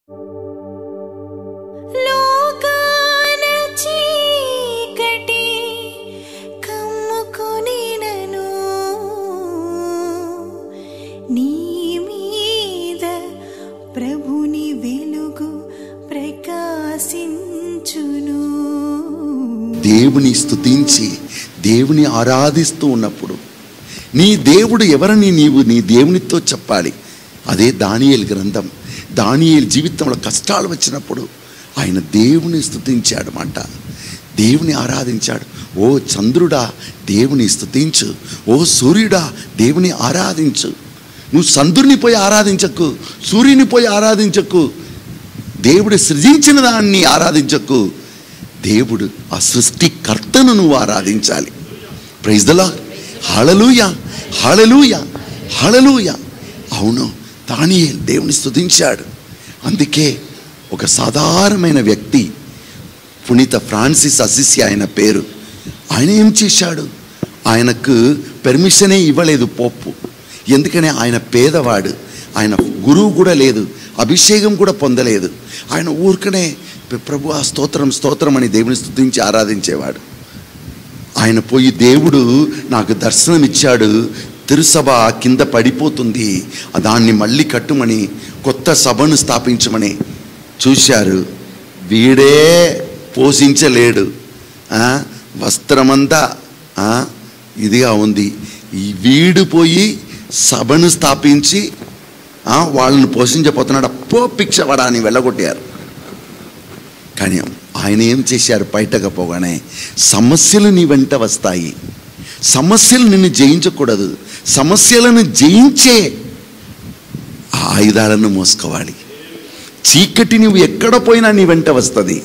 లోకాన చీకటి కమ్ముకొనినను నీ మీద ప్రభుని వెలుగు ప్రకాశించును దేవుని స్తుతించి దేవుని ఆరాధిస్తూ ఉన్నప్పుడు నీ దేవుడు ఎవరని నీవు నీ దేవునితో చెప్పాలి అదే దానియేలు గ్రంథం దానియేలు జీవితంలో కష్టాలు వచ్చినప్పుడు ఆయన దేవుని స్తుతించాడు మాట దేవుని ఆరాధించాడు ఓ చంద్రుడా దేవుని స్తుతించు ఓ సూర్యుడా దేవుని ఆరాధించు నువ్వు చంద్రుని పోయి ఆరాధించకు సూర్యుని పోయి ఆరాధించకు దేవుడు సృజించిన దాన్ని ఆరాధించకు దేవుడు ఆ సృష్టికర్తను నువ్వు ఆరాధించాలి ప్రైజ్ దలా హళలుయ హళలుయ హళలుయ అవును దానియేల్ దేవుని స్తుతించాడు అందుకే ఒక సాధారణమైన వ్యక్తి పునీత ఫ్రాన్సిస్ అసిసి ఆయన పేరు ఆయన ఏం చేశాడు ఆయనకు పెర్మిషనే ఇవ్వలేదు పోప్పు ఎందుకని ఆయన పేదవాడు ఆయన గురువు కూడా లేదు అభిషేకం కూడా పొందలేదు ఆయన ఊరికనే ప్రభు ఆ స్తోత్రం స్తోత్రం అని దేవుని స్తుతించి ఆరాధించేవాడు ఆయన పోయి దేవుడు నాకు దర్శనం ఇచ్చాడు తిరుసభ కింద పడిపోతుంది దాన్ని మళ్ళీ కట్టుమని కొత్త సభను స్థాపించమని చూశారు వీడే పోషించలేడు ఆ, వస్త్రమంతా ఆ, ఇదిగా ఉంది ఈ వీడు పోయి సభను స్థాపించి ఆ, వాళ్ళని పోషించబోతున్నాడు అప్పో పిక్షవాడా అని వెళ్ళగొట్టారు కానీ ఆయన ఏం చేశారు బయటకు పోగానే సమస్యలు నీ వెంట వస్తాయి సమస్యలు నిన్ను జయించకూడదు సమస్యలను జయించే ఆ ఆయుధాలను మోసుకోవాలి చీకటి నువ్వు ఎక్కడ పోయినా నీ వెంట వస్తుంది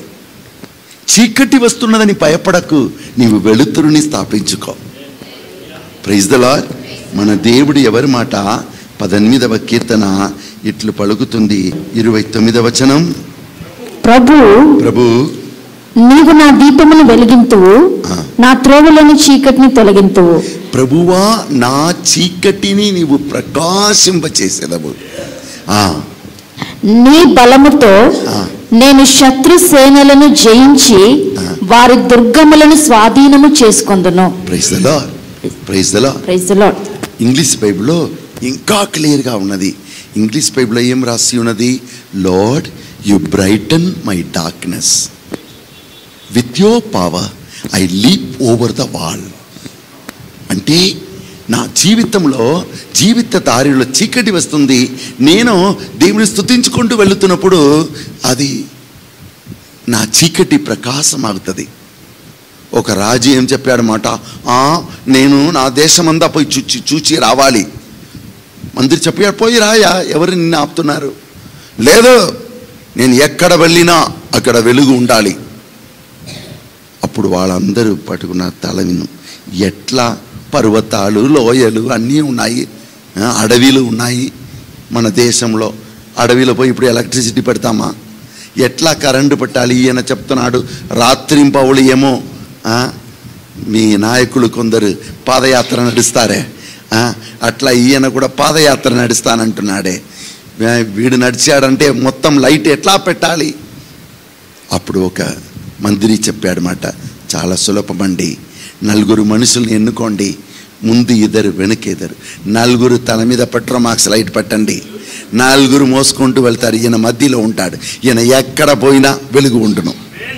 చీకటి వస్తున్నదని భయపడకు నీవు వెలుతురుని స్థాపించుకో ప్రైజ్ ద లార్డ్ మన దేవుడు ఎవరి మాట పద్దెనిమిదవ కీర్తన ఇట్లు పలుకుతుంది ఇరవై తొమ్మిదవ వచనం ప్రభు ప్రభు నీవు నా దీపమును వెలిగింతువు ఆ. నా త్రోవలోని చీకటిని తొలగింతువు ప్రభువా నా చీకటిని నీవు ప్రకాశింపచేసేదవు ఆ, నీ బలముతో ఆ. నేను శత్రు సేనలను జయించి ఆ. వారి దుర్గములను స్వాధీనము చేసుకొందును praise the Lord praise the Lord praise the Lord English బైబిల్లో ఇంకా క్లియర్గా ఉన్నది ఇంగ్లీష్ బైబిల్లో ఏం రాసి ఉన్నది Lord you brighten my darkness with your power I leap over the wall అంటే నా జీవితంలో జీవిత దారిలో చీకటి వస్తుంది నేను దేవుని స్తుతించుకుంటూ వెళుతున్నప్పుడు అది నా చీకటి ప్రకాశం ఆగుతుంది ఒక రాజు ఏం చెప్పాడు మాట "ఆ, నేను నా దేశమంతా పోయి చూచి చూచి రావాలి మందిరి చెప్పాడు పోయి రాయా ఎవరు నిన్ను ఆపుతున్నారు లేదు నేను ఎక్కడ వెళ్ళినా అక్కడ వెలుగు ఉండాలి అప్పుడు వాళ్ళందరూ పట్టుకున్న తల విను ఎట్లా పర్వతాలు లోయలు అన్నీ ఉన్నాయి ఆ, అడవిలు ఉన్నాయి మన దేశంలో అడవిలో పోయి ఇప్పుడు ఎలక్ట్రిసిటీ పెడతామా ఎట్లా కరెంటు పెట్టాలి ఈయన చెప్తున్నాడు రాత్రింపవులు ఏమో ఆ, మీ నాయకులు కొందరు పాదయాత్ర నడుస్తారే ఆ, అట్లా ఈయన కూడా పాదయాత్ర నడుస్తానంటున్నాడే వీ- వీడు నడిచాడంటే మొత్తం లైట్ ఎట్లా పెట్టాలి అప్పుడు ఒక మంత్రి చెప్పాడు మాట చాలా సులభమండి నలుగురు మనుషుల్ని ఎన్నుకోండి ముందు ఇద్దరు వెనక ఇద్దరు నలుగురు తల మీద పెట్రోమాక్స్ లైట్ పెట్టండి నలుగురు మోసుకుంటూ వెళ్తారు ఈయన మధ్యలో ఉంటాడు ఈయన ఎక్కడ పోయినా వెలుగు ఉండును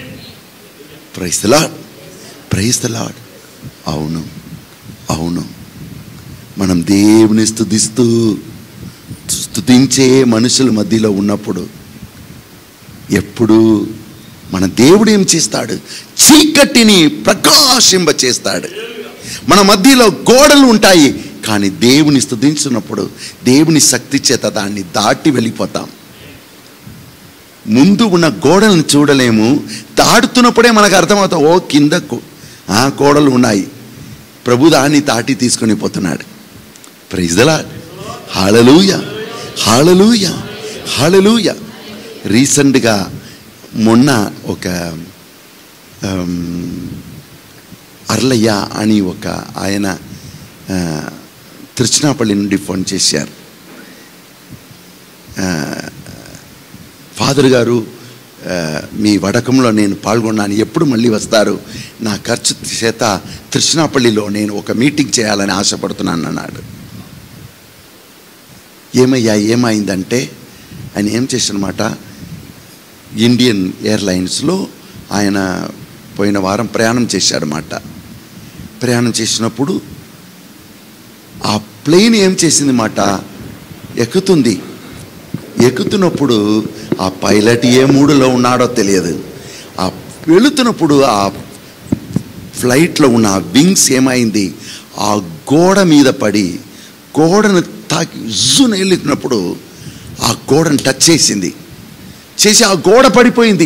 ప్రైస్ లాడ్ ప్రైస్ లాడ్ అవును అవును మనం దేవుని స్తుతిస్తూ స్తుతించే మనుషుల మధ్యలో ఉన్నప్పుడు ఎప్పుడు మన దేవుడు ఏం చేస్తాడు చీకటిని ప్రకాశింప చేస్తాడు మన మధ్యలో గోడలు ఉంటాయి కానీ దేవుని స్తుతించినప్పుడు దేవుని శక్తి చేత దాన్ని దాటి వెళ్ళిపోతాం ముందు ఉన్న గోడలను చూడలేము దాటుతున్నప్పుడే మనకు అర్థమవుతాం ఓ కింద కో- ఆ గోడలు ఉన్నాయి ప్రభు దాన్ని దాటి తీసుకొని పోతున్నాడు ప్రైజ్దలా హాళలూయ హాళలూయ హాళలూయ రీసెంట్గా మొన్న ఒక ఆమ్, అర్లయ్య అని ఒక ఆయన ఆ, తిరుచినాపల్లి నుండి ఫోన్ చేశారు ఆ, ఫాదర్ గారు ఆ, మీ వడకంలో నేను పాల్గొన్నాను ఎప్పుడు మళ్ళీ వస్తారు నా ఖర్చు చేత తృష్ణాపల్లిలో నేను ఒక మీటింగ్ చేయాలని ఆశపడుతున్నాను అన్నాడు ఏమయ్యా ఏమైందంటే ఆయన ఏం చేశానమాట ఇండియన్ ఎయిర్లైన్స్లో ఆయన పోయిన వారం ప్రయాణం చేశాడనమాట ప్రయాణం చేసినప్పుడు ఆ ప్లేన్ ఏం చేసింది మాట ఎక్కుతుంది ఎక్కుతున్నప్పుడు ఆ పైలట్ ఏ మూడులో ఉన్నాడో తెలియదు ఆ వెళుతున్నప్పుడు ఆ ఫ్లైట్లో ఉన్న ఆ వింగ్స్ ఏమైంది ఆ గోడ మీద పడి గోడను తాకి జును వెళ్ళినప్పుడు ఆ గోడను టచ్ చేసింది చేసి ఆ గోడ పడిపోయింది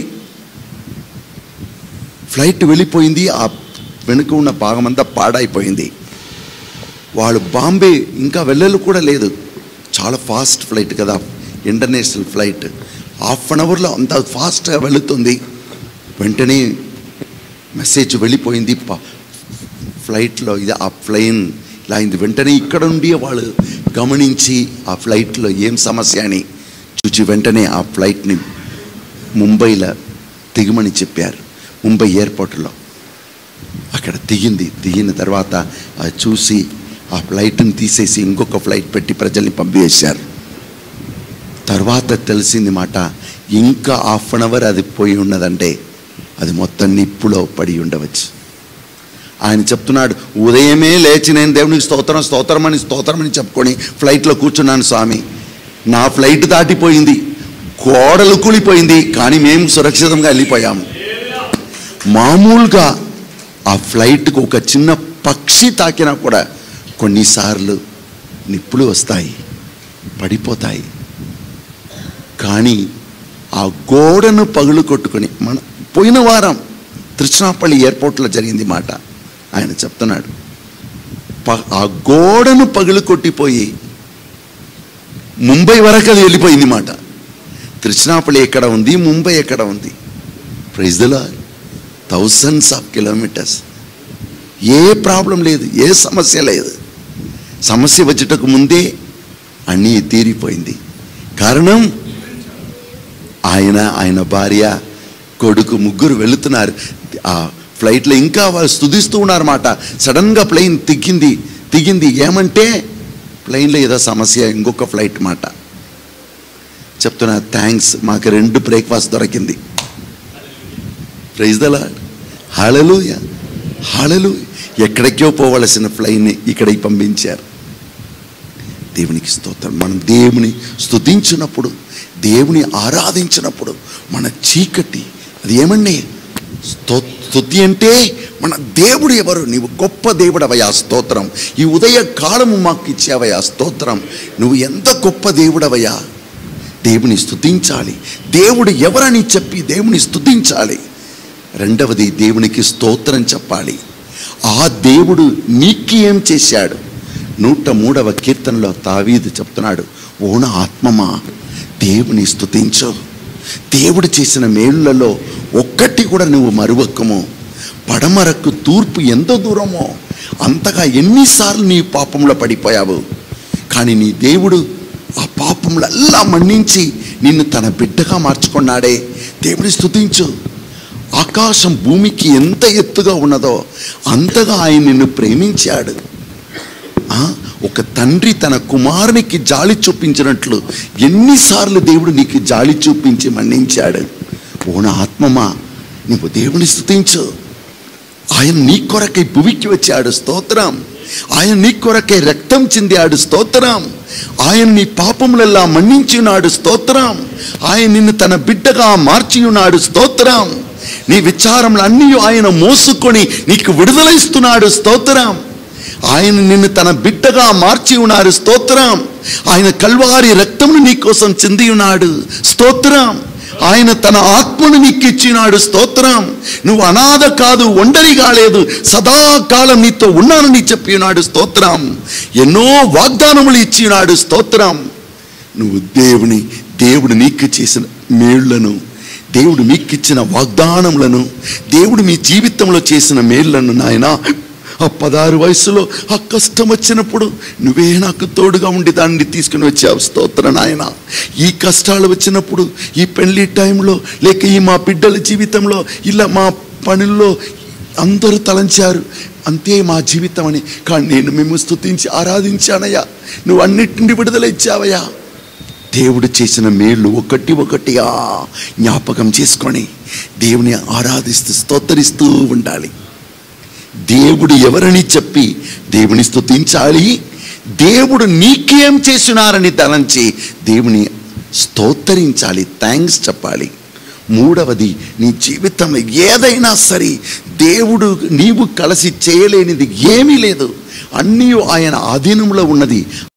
ఫ్లైట్ వెళ్ళిపోయింది ఆ వెనుక ఉన్న భాగం అంతా పాడైపోయింది వాళ్ళు బాంబే ఇంకా వెళ్ళలు కూడా లేదు చాలా ఫాస్ట్ ఫ్లైట్ కదా ఇంటర్నేషనల్ ఫ్లైట్ హాఫ్ అన్ అవర్లో అంత ఫాస్ట్గా వెళుతుంది వెంటనే మెసేజ్ వెళ్ళిపోయింది ప- ఫ్లైట్లో ఇది ఆ ప్లెయిన్ ఇలా అయింది వెంటనే ఇక్కడ ఉండి వాళ్ళు గమనించి ఆ ఫ్లైట్లో ఏం సమస్య అని చూచి వెంటనే ఆ ఫ్లైట్ని ముంబైలో దిగమని చెప్పారు ముంబై ఎయిర్పోర్ట్లో అక్కడ దిగింది దిగిన తర్వాత అది చూసి ఆ ఫ్లైట్ని తీసేసి ఇంకొక ఫ్లైట్ పెట్టి ప్రజల్ని పంపించేశారు తర్వాత తెలిసింది మాట ఇంకా హాఫ్ అన్ అవర్ అది పోయి ఉన్నదంటే అది మొత్తం నిప్పులో పడి ఉండవచ్చు ఆయన చెప్తున్నాడు ఉదయమే లేచి నేను దేవునికి స్తోత్రం స్తోత్రం అని స్తోత్రం అని చెప్పుకొని ఫ్లైట్లో కూర్చున్నాను స్వామి నా ఫ్లైట్ దాటిపోయింది గోడలు కూలిపోయింది కానీ మేము సురక్షితంగా వెళ్ళిపోయాము మామూలుగా ఆ ఫ్లైట్కు ఒక చిన్న పక్షి తాకినా కూడా కొన్నిసార్లు నిప్పులు వస్తాయి పడిపోతాయి కానీ ఆ గోడను పగులు కొట్టుకొని మన పోయిన వారం తృష్ణాపల్లి ఎయిర్పోర్ట్లో జరిగింది మాట ఆయన చెప్తున్నాడు ప- ఆ గోడను పగులు కొట్టిపోయి ముంబై వరకు అది వెళ్ళిపోయింది మాట తృష్ణాపల్లి ఎక్కడ ఉంది ముంబై ఎక్కడ ఉంది praise the thousands of kilometres ఏ ప్రాబ్లం లేదు ఏ సమస్య లేదు సమస్య వచ్చేటకు ముందే అన్నీ తీరిపోయింది కారణం ఆయన ఆయన భార్య కొడుకు ముగ్గురు వెళుతున్నారు ఆ ఫ్లైట్లో ఇంకా వాళ్ళు స్తుతిస్తూ ఉన్నారన్నమాట సడన్గా ప్లెయిన్ తిగ్గింది దిగింది ఏమంటే ప్లెయిన్లో ఏదో సమస్య ఇంకొక ఫ్లైట్ మాట చెప్తున్నా థ్యాంక్స్ మాకు రెండు బ్రేక్ఫాస్ట్ దొరికింది ప్రైజ్ దలా హాళలు హాళలు ఎక్కడికో పోవలసిన ఫ్లైన్ని ఇక్కడికి పంపించారు దేవునికి స్తోత్రం మనం దేవుని స్తుతించినప్పుడు దేవుని ఆరాధించినప్పుడు మన చీకటి అది ఏమండి sto స్తుతి అంటే మన దేవుడు ఎవరు నీవు గొప్ప దేవుడవయా స్తోత్రం ఈ ఉదయ కాలము మాకు ఇచ్చావయా స్తోత్రం నువ్వు ఎంత గొప్ప దేవుడవయా దేవుని స్తుతించాలి దేవుడు ఎవరని చెప్పి దేవుని స్తుతించాలి రెండవది దేవునికి స్తోత్రం చెప్పాలి ఆ దేవుడు నీకు ఏం చేశాడు నూట మూడవ కీర్తనలో తావీదు చెప్తున్నాడు ఓన ఆత్మమా దేవుని స్తుతించు దేవుడు చేసిన మేళ్ళలో ఒక్కటి కూడా నువ్వు మరువక్కము పడమరకు తూర్పు ఎంత దూరమో అంతగా ఎన్నిసార్లు నీ పాపంలో పడిపోయావు కానీ నీ దేవుడు ఆ పాపములల్లా మన్నించి నిన్ను తన బిడ్డగా మార్చుకున్నాడే దేవుని స్తుతించు ఆకాశం భూమికి ఎంత ఎత్తుగా ఉన్నదో అంతగా ఆయన నిన్ను ప్రేమించాడు ఆ, ఒక తండ్రి తన కుమారునికి జాలి చూపించినట్లు ఎన్నిసార్లు దేవుడు నీకు జాలి చూపించి మన్నించాడు ఓన ఆత్మమా నువ్వు దేవుని స్తుతించు ఆయన నీ కొరకై భువికి వచ్చాడు స్తోత్రం ఆయన నీ కొరకై రక్తం చెందాడు స్తోత్రం ఆయన నీ పాపములెల్లా మన్నించినాడు స్తోత్రం ఆయన నిన్ను తన బిడ్డగా మార్చి ఉన్నాడు స్తోత్రం నీ విచారములన్నీ ఆయన మోసుకొని నీకు విడుదల ఇస్తున్నాడు స్తోత్రం ఆయన నిన్ను తన బిడ్డగా మార్చి ఉన్నారు స్తోత్రం ఆయన కల్వారి రక్తమును నీ కోసం చెంది ఉన్నాడు స్తోత్రం ఆయన తన ఆత్మను నీకు ఇచ్చినాడు స్తోత్రం నువ్వు అనాథ కాదు ఒంటరిగా లేదు సదాకాలం నీతో ఉన్నానని చెప్పి ఉన్నాడు స్తోత్రం ఎన్నో వాగ్దానములు ఇచ్చినాడు స్తోత్రం నువ్వు దేవుని దేవుడు నీకు చేసిన మేళ్లను దేవుడు మీకు ఇచ్చిన వాగ్దానములను దేవుడు మీ జీవితంలో చేసిన మేళ్లను నాయనా ఆ పదహారు వయసులో ఆ కష్టం వచ్చినప్పుడు నువ్వే నాకు తోడుగా ఉండి దాన్ని తీసుకుని వచ్చావు స్తోత్ర నాయన ఈ కష్టాలు వచ్చినప్పుడు ఈ పెళ్లి టైంలో లేక ఈ మా బిడ్డల జీవితంలో ఇలా మా పనుల్లో అందరూ తలంచారు అంతే మా జీవితం అని కానీ నేను మేము స్తుతించి ఆరాధించానయ్యా నువ్వు అన్నిటిని విడుదల ఇచ్చావయ్యా దేవుడు చేసిన మేళ్ళు ఒకటి ఒకటిగా జ్ఞాపకం చేసుకొని దేవుని ఆరాధిస్తూ స్తోత్తరిస్తూ ఉండాలి దేవుడు ఎవరని చెప్పి దేవుని స్తుతించాలి దేవుడు నీకేం చేసినారని తలంచి దేవుని స్తోత్తరించాలి థ్యాంక్స్ చెప్పాలి మూడవది నీ జీవితంలో ఏదైనా సరే దేవుడు నీవు కలిసి చేయలేనిది ఏమీ లేదు అన్నీ ఆయన ఆధీనంలో ఉన్నది